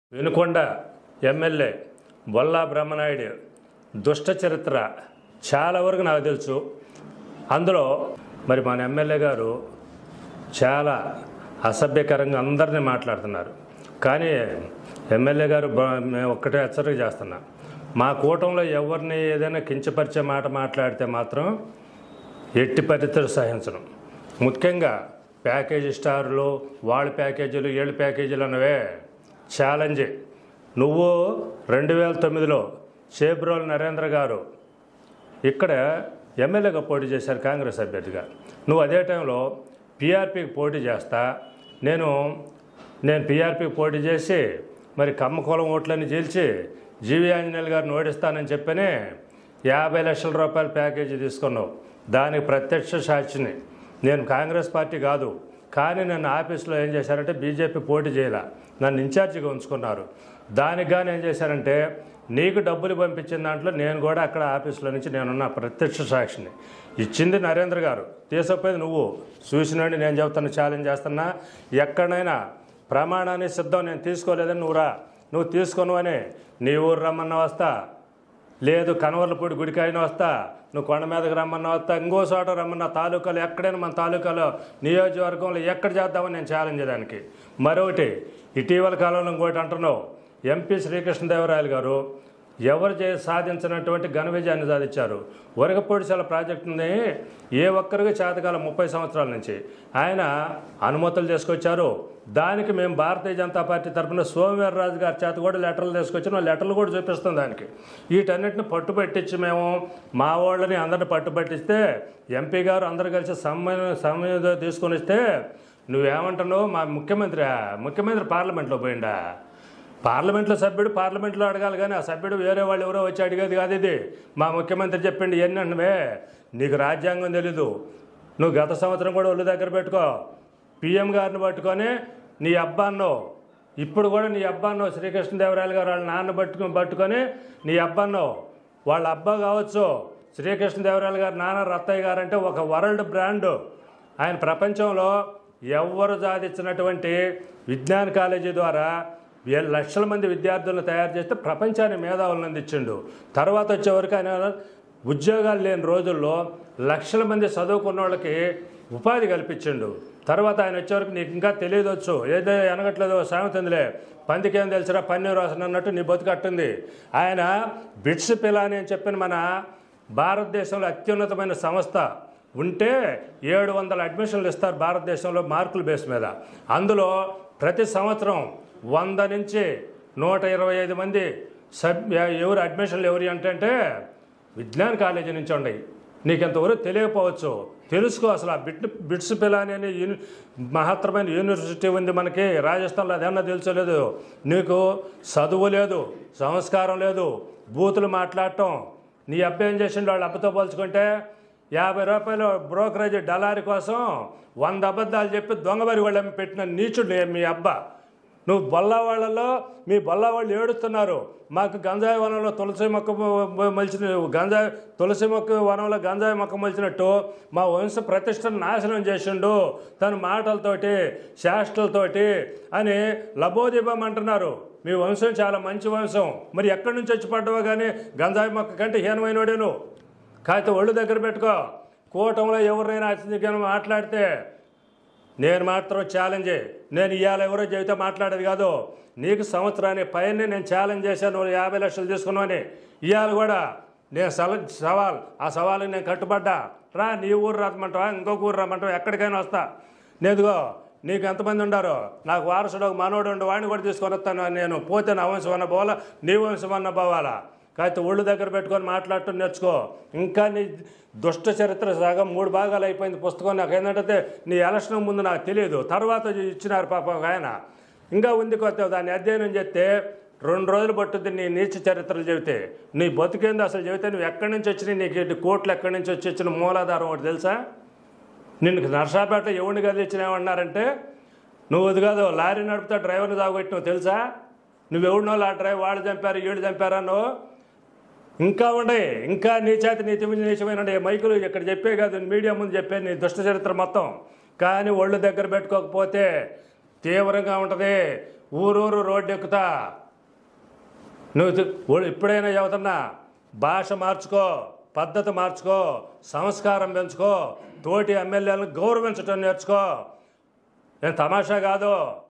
Vinukonda MLA Bolla Brahmanaidu దుష్ట చరిత్ర చాలా వరకు నాకు తెలుసు అందులో మరి మన ఎమ్మెల్యే గారు చాలా అసభ్యకరంగా అందరినీ మాట్లాడుతున్నారు కానీ ఎమ్మెల్యే గారు బ- మేము ఒక్కటే హెచ్చరిక చేస్తున్నా మా కూటంలో ఎవరిని ఏదైనా కించపరిచే మాట మాట్లాడితే మాత్రం ఎట్టి పరిస్థితులు సహించను ముఖ్యంగా ప్యాకేజీ స్టార్లు వాళ్ళ ప్యాకేజీలు వీళ్ళ ప్యాకేజీలు అన్నవే ఛాలెంజ్ నువ్వు రెండు వేల తొమ్మిదిలో చేబ్రోల్ నరేంద్ర గారు ఇక్కడ ఎమ్మెల్యేగా పోటీ చేశారు కాంగ్రెస్ అభ్యర్థిగా నువ్వు అదే టైంలో పీఆర్పీకి పోటీ చేస్తా నేను నేను పీఆర్పీకి పోటీ చేసి మరి కమ్మ కులం ఓట్లని గెలిచి జీవి ఆంజనేయులు గారిని ఓడిస్తానని చెప్పని యాభై లక్షల రూపాయల ప్యాకేజీ తీసుకున్నావు దానికి ప్రత్యక్ష సాక్షిని నేను కాంగ్రెస్ పార్టీ కాదు కానీ నన్ను ఆఫీస్లో ఏం చేశారంటే బీజేపీ పోటీ చేయాల నన్ను ఇన్ఛార్జిగా ఉంచుకున్నారు దానికి కానీ ఏం చేశారంటే నీకు డబ్బులు పంపించిన దాంట్లో నేను కూడా అక్కడ ఆఫీసులో నుంచి నేనున్న ప్రత్యక్ష సాక్షిని ఇచ్చింది నరేంద్ర గారు తీసుకుపోయింది నువ్వు చూసినండి నేను చెబుతాను ఛాలెంజ్ చేస్తున్నా ఎక్కడైనా ప్రమాణాన్ని సిద్ధం నేను తీసుకోలేదని నువ్వు రా నువ్వు తీసుకొను అని నీ ఊరు రమ్మన్న వస్తా లేదు కనవర్లపూడి గుడికాయన వస్తా నువ్వు కొండ మీదకి రమ్మన్న వస్తా ఇంకో చోట రమ్మన్న తాలూకాలో ఎక్కడైనా మన తాలూకాలో నియోజకవర్గంలో ఎక్కడ చేద్దామని నేను ఛాలెంజ్ చేయడానికి మరొకటి ఇటీవల కాలంలో ఇంకోటి అంటున్నావు ఎంపీ శ్రీకృష్ణదేవరాయలు గారు ఎవరు చే సాధించినటువంటి ఘన విజయాన్ని సాధించారు వరగపొడిశాల ప్రాజెక్టుని ఏ ఒక్కరికి చేతకాల ముప్పై సంవత్సరాల నుంచి ఆయన అనుమతులు తీసుకొచ్చారు దానికి మేము భారతీయ జనతా పార్టీ తరఫున సోమవీర్రాజు గారి చేత కూడా లెటర్లు తీసుకొచ్చి ఆ లెటర్లు కూడా చూపిస్తాం దానికి వీటన్నిటిని పట్టుబట్టించి మేము మా వాళ్ళని అందరిని పట్టుబట్టిస్తే ఎంపీ గారు అందరు కలిసి సమయం సమయం తీసుకొని ఇస్తే నువ్వేమంటున్నావు మా ముఖ్యమంత్రి ముఖ్యమంత్రి పార్లమెంట్లో పోయిండా పార్లమెంట్లో సభ్యుడు పార్లమెంట్లో అడగాలి కానీ ఆ సభ్యుడు వేరే వాళ్ళు ఎవరో వచ్చి అడిగేది కాదు ఇది మా ముఖ్యమంత్రి చెప్పిండు ఎన్ని అంటున్నావే నీకు రాజ్యాంగం తెలీదు నువ్వు గత సంవత్సరం కూడా ఒళ్ళు దగ్గర పెట్టుకో పిఎం గారిని పట్టుకొని నీ అబ్బాన్నో ఇప్పుడు కూడా నీ అబ్బాన్నో శ్రీకృష్ణదేవరాయలు గారు వాళ్ళ నాన్న పట్టుకుని పట్టుకొని నీ అబ్బాన్నో వాళ్ళ అబ్బా కావచ్చు శ్రీకృష్ణదేవరాయలు గారు నాన్న రత్తయ్య గారు అంటే ఒక వరల్డ్ బ్రాండ్ ఆయన ప్రపంచంలో ఎవ్వరు సాధించినటువంటి విజ్ఞాన కాలేజీ ద్వారా వేల లక్షల మంది విద్యార్థులను తయారు చేస్తే ప్రపంచాన్ని మేధావులను అందించిండు తర్వాత వచ్చేవరకు ఆయన ఉద్యోగాలు లేని రోజుల్లో లక్షల మంది చదువుకున్న వాళ్ళకి ఉపాధి కల్పించిండు తర్వాత ఆయన వచ్చేవరకు నీకు ఇంకా తెలియదొచ్చు ఏదో ఎనగట్లేదో సామెతందిలే పందికేం తెలుసురా పన్నీరు వాసన అన్నట్టు నీ బతుకట్టుంది ఆయన బిట్స్ పిలాని అని చెప్పిన మన భారతదేశంలో అత్యున్నతమైన సంస్థ ఉంటే ఏడు వందల అడ్మిషన్లు ఇస్తారు భారతదేశంలో మార్కుల బేస్ మీద అందులో ప్రతి సంవత్సరం వంద నుంచి నూట ఇరవై ఐదు మంది సబ్ ఎవరు అడ్మిషన్లు ఎవరు అంటే విజ్ఞాన కాలేజీ నుంచి ఉన్నాయి నీకు ఎంతవరకు తెలియకపోవచ్చు తెలుసుకో అసలు ఆ బిట్ బిట్స్ పిలాని అనే యూని మహత్తరమైన యూనివర్సిటీ ఉంది మనకి రాజస్థాన్లో అదేమన్నా తెలుసలేదు నీకు చదువు లేదు సంస్కారం లేదు బూతులు మాట్లాడటం నీ అబ్బాయి ఏం చేసిండు వాళ్ళ అబ్బతో పోల్చుకుంటే యాభై రూపాయలు బ్రోకరేజ్ డలారి కోసం వంద అబద్ధాలు చెప్పి దొంగబరి వాళ్ళు పెట్టిన నీచుడు మీ అబ్బా నువ్వు బొల్లా వాళ్ళలో మీ బొల్లా వాళ్ళు ఏడుస్తున్నారు మాకు గంజాయి వనంలో తులసి మొక్క మ- మలిచిన గంజాయి తులసి మొక్క వనంలో గంజాయి మొక్క మలిచినట్టు మా వంశ ప్రతిష్టను నాశనం చేసిండు తన మాటలతోటి శాస్త్రలతోటి అని లబోదిబం అంటున్నారు మీ వంశం చాలా మంచి వంశం మరి ఎక్కడి నుంచి వచ్చి పడ్డావో కానీ గంజాయి మొక్క కంటే హీనమైనవాడే నువ్వు కాకపోతే ఒళ్ళు దగ్గర పెట్టుకో కూటంలో ఎవరినైనా అతిథిగా మాట్లాడితే నేను మాత్రం ఛాలెంజే నేను ఇవాళ ఎవరో చెబితే మాట్లాడేది కాదు నీకు సంవత్సరాన్ని పైన నేను ఛాలెంజ్ చేశాను నువ్వు యాభై లక్షలు తీసుకున్నావని ఇవాళ కూడా నేను సవ సవాల్ ఆ సవాలుకి నేను కట్టుబడ్డా రా నీ ఊరు రమ్మంటావా ఇంకొక ఊరు రమ్మంటావా ఎక్కడికైనా వస్తా నేదుగో నీకు ఎంతమంది ఉండారో నాకు వారసుడు ఒక మనోడు ఉండి వాడిని కూడా తీసుకొని వస్తాను నేను పోతే నా వంశం అన్న పోవాలా నీ వంశం అన్న పోవాలా కాకపోతే ఒళ్ళు దగ్గర పెట్టుకొని మాట్లాడటం నేర్చుకో ఇంకా నీ దుష్ట చరిత్ర సగం మూడు భాగాలు అయిపోయింది పుస్తకం నాకు ఏంటంటే నీ ఎలక్షన్ ముందు నాకు తెలియదు తర్వాత ఇచ్చినారు పాప ఒక ఆయన ఇంకా ఉంది కొత్త దాన్ని అధ్యయనం చేస్తే రెండు రోజులు పట్టుద్ది నీ నీచ చరిత్రలు చెబితే నీ బతుకేందో అసలు చెబితే నువ్వు ఎక్కడి నుంచి వచ్చినాయి నీకు ఇటు కోట్లు ఎక్కడి నుంచి వచ్చి వచ్చిన మూలాధారం ఒకటి తెలుసా నిన్ను నర్సాపేట ఎవరిని కదిలిచ్చినామన్నారంటే నువ్వు అది కాదు లారీ నడుపుతా డ్రైవర్ని తాగొట్టినావు తెలుసా నువ్వెవడినో ఆ డ్రైవర్ వాళ్ళు చంపారు వీళ్ళు చంపారన్నో ఇంకా ఉండే ఇంకా నీ చేత నీతి నీచమైన మైకులు ఇక్కడ చెప్పే కాదు మీడియా ముందు చెప్పే నీ దుష్ట చరిత్ర మొత్తం కానీ ఒళ్ళు దగ్గర పెట్టుకోకపోతే తీవ్రంగా ఉంటుంది ఊరూరు రోడ్డు ఎక్కుతా నువ్వు తు- ఓ- ఎప్పుడైనా చెబుతున్నా భాష మార్చుకో పద్ధతి మార్చుకో సంస్కారం పెంచుకో తోటి ఎమ్మెల్యేలను గౌరవించటం నేర్చుకో నేను తమాషా కాదు